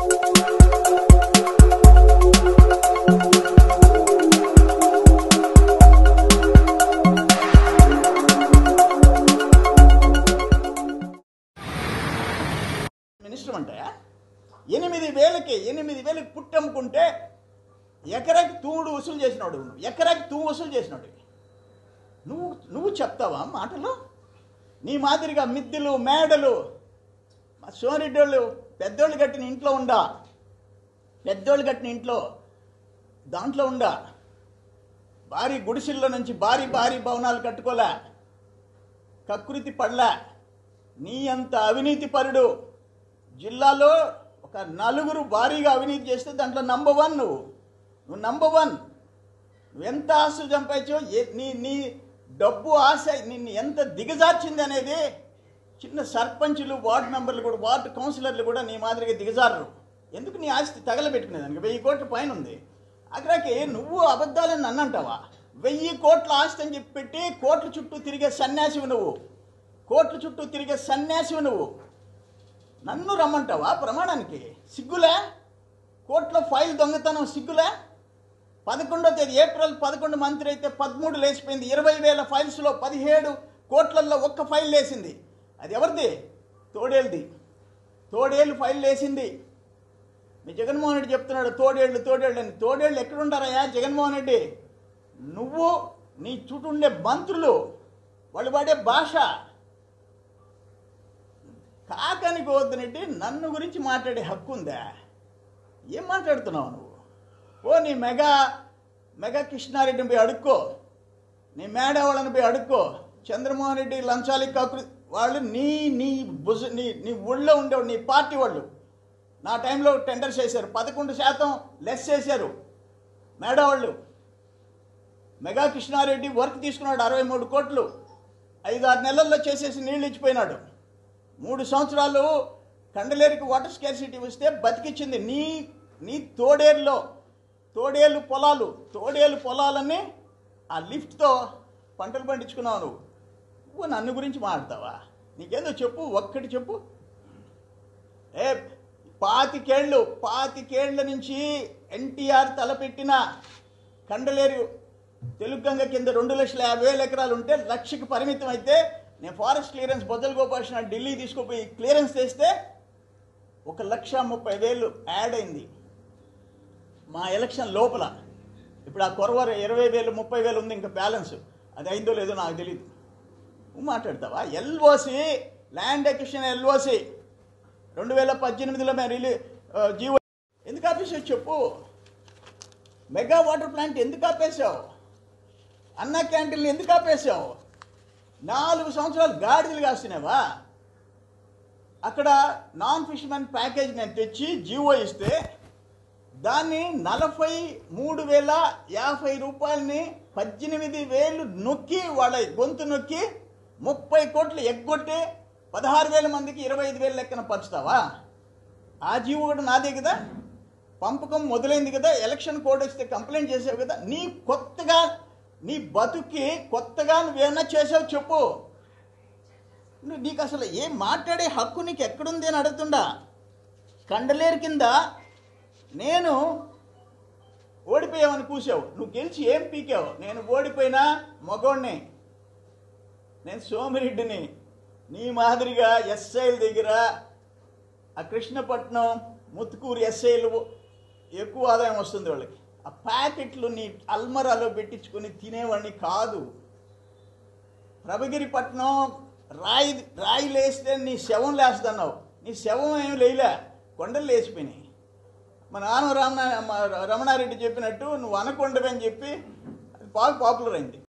minister అంటాయా ఎనిమిది వేలకి ఎనిమిది వేలకి పుట్టమ్ముకుంటే ఎకరాకి తూముడు వసూలు చేసినాడు నువ్వు ఎకరాకి తూ వసూలు చేసినాడు నువ్వు నువ్వు చెప్తావా మాటలు నీ మాదిరిగా మిద్దెలు మేడలు మా సోనిరెడ్డి వాళ్ళు పెద్దోళ్ళు కట్టిన ఇంట్లో ఉండా పెద్దోళ్ళు కట్టిన ఇంట్లో దాంట్లో ఉండా భారీ గుడిసెల్లో నుంచి భారీ భారీ భవనాలు కట్టుకోలే కకృతి పడలే నీ అంత అవినీతి పరుడు జిల్లాలో ఒక నలుగురు భారీగా అవినీతి చేస్తే దాంట్లో నంబర్ వన్ నువ్వు నువ్వు నంబర్ వన్ నువ్వు ఎంత ఆస్తులు చంపాచో ఏ- నీ నీ డబ్బు ఆశ నిన్ను ఎంత దిగజార్చింది అనేది చిన్న సర్పంచులు వార్డు మెంబర్లు కూడా వార్డు కౌన్సిలర్లు కూడా నీ మాదిరిగా దిగజారరు ఎందుకు నీ ఆస్తి తగలబెట్టుకునేదానికి వెయ్యి కోట్ల పైన ఉంది అక్కడికి నువ్వు అబద్ధాలని నన్ను అంటావా వెయ్యి కోట్ల ఆస్తి అని చెప్పి పెట్టి కోట్ల చుట్టూ తిరిగే సన్యాసివి నువ్వు కోట్ల చుట్టూ తిరిగే సన్యాసివి నువ్వు నన్ను రమ్మంటావా ప్రమాణానికి సిగ్గులే కోట్ల ఫైల్ దొంగతనం సిగ్గులే పదకొండో తేదీ ఏప్రిల్ పదకొండు మంత్రి అయితే పదమూడు లేచిపోయింది ఇరవై వేల ఫైల్స్లో పదిహేడు కోట్లల్లో ఒక్క ఫైల్ లేసింది అది ఎవరిది తోడేళ్ళది తోడేళ్ళు ఫైల్ లేసింది మీ జగన్మోహన్ రెడ్డి చెప్తున్నాడు తోడేళ్ళు తోడేళ్ళు అని తోడేళ్ళు ఎక్కడుంటారయ్యా జగన్మోహన్ రెడ్డి నువ్వు నీ చుట్టూ ఉండే మంత్రులు వాళ్ళు వాడే భాష కాకని గోవర్ధన్ నన్ను గురించి మాట్లాడే హక్కు ఉందా ఏం మాట్లాడుతున్నావు నువ్వు ఓ నీ మెగా మెగా కృష్ణారెడ్డిని పోయి అడుక్కో నీ మేడ వాళ్ళని పోయి అడుక్కో చంద్రమోహన్ రెడ్డి లంచాలి కాకు వాళ్ళు నీ నీ భుజ నీ నీ ఊళ్ళో ఉండేవాడు నీ పార్టీ వాళ్ళు నా టైంలో టెండర్స్ చేశారు పదకొండు శాతం లెస్ చేశారు మేడ వాళ్ళు మెగా కృష్ణారెడ్డి వర్క్ తీసుకున్నాడు అరవై మూడు కోట్లు ఐదు ఆరు నెలల్లో చేసేసి నీళ్ళు ఇచ్చిపోయినాడు మూడు సంవత్సరాలు కండలేరికి వాటర్ స్కేర్సిటీ వస్తే బతికిచ్చింది నీ నీ తోడేరులో తోడేలు పొలాలు తోడేలు పొలాలన్నీ ఆ లిఫ్ట్తో పంటలు పండించుకున్నావు నువ్వు నువ్వు నన్ను గురించి మాట్లాడతావా నీకేందో చెప్పు ఒక్కటి చెప్పు ఏ పాతికేళ్ళు పాతికేళ్ల నుంచి ఎన్టీఆర్ తలపెట్టిన కండలేరు తెలుగు గంగ కింద రెండు లక్షల యాభై వేల ఎకరాలు ఉంటే లక్షకి పరిమితం అయితే నేను ఫారెస్ట్ క్లియరెన్స్ బొద్దలు గోపాల్సిన ఢిల్లీ తీసుకుపోయి క్లియరెన్స్ తెస్తే ఒక లక్ష ముప్పై వేలు యాడ్ అయింది మా ఎలక్షన్ లోపల ఇప్పుడు ఆ కొరవర ఇరవై వేలు ముప్పై వేలు ఉంది ఇంకా బ్యాలెన్స్ అది అయిందో లేదో నాకు తెలియదు నువ్వు మాట్లాడతావా ఎల్ఓసి ల్యాండ్ ఎక్విషన్ ఎల్ఓసి రెండు వేల పద్దెనిమిదిలో మేము రిలీ ఆ, జీవో ఎందుకు ఆపేసావు చెప్పు మెగా వాటర్ ప్లాంట్ ఎందుకు ఆపేసావు అన్న క్యాంటీన్లు ఎందుకు ఆపేసావు నాలుగు సంవత్సరాలు గాడిదలు కాస్తున్నావా అక్కడ నాన్ ఫిష్మెన్ ప్యాకేజ్ నేను తెచ్చి జీవో ఇస్తే దాన్ని నలభై మూడు వేల యాభై రూపాయలని పద్దెనిమిది వేలు నొక్కి వాళ్ళ గొంతు నొక్కి ముప్పై కోట్లు ఎగ్గొట్టి పదహారు వేల మందికి ఇరవై ఐదు వేలు లెక్కన పంచుతావా ఆ జీవో కూడా నాదే కదా పంపకం మొదలైంది కదా ఎలక్షన్ కోడ్ వస్తే కంప్లైంట్ చేసావు కదా నీ కొత్తగా నీ బతుక్కి కొత్తగా నువ్వేమన్నా చేసావు చెప్పు నువ్వు నీకు అసలు ఏం మాట్లాడే హక్కు నీకు ఎక్కడుంది అని అడుగుతుండా కండలేరు కింద నేను ఓడిపోయావని కూసావు నువ్వు గెలిచి ఏం పీకావు నేను ఓడిపోయినా మగోడిని నేను సోమిరెడ్డిని నీ మాదిరిగా ఎస్ఐల దగ్గర ఆ కృష్ణపట్నం ముత్తుకూరు ఎస్ఐలు ఎక్కువ ఆదాయం వస్తుంది వాళ్ళకి ఆ ప్యాకెట్లు నీ అల్మరాలో పెట్టించుకొని తినేవాడిని కాదు ప్రభగిరిపట్నం రాయి రాయి లేస్తే నీ శవం లేస్తున్నావు నీ శవం ఏమి లేలే కొండలు లేచిపోయినాయి మా నాన్న రమణ మా రమణారెడ్డి చెప్పినట్టు నువ్వు అనకొండవని చెప్పి అది బాగా పాపులర్ అయింది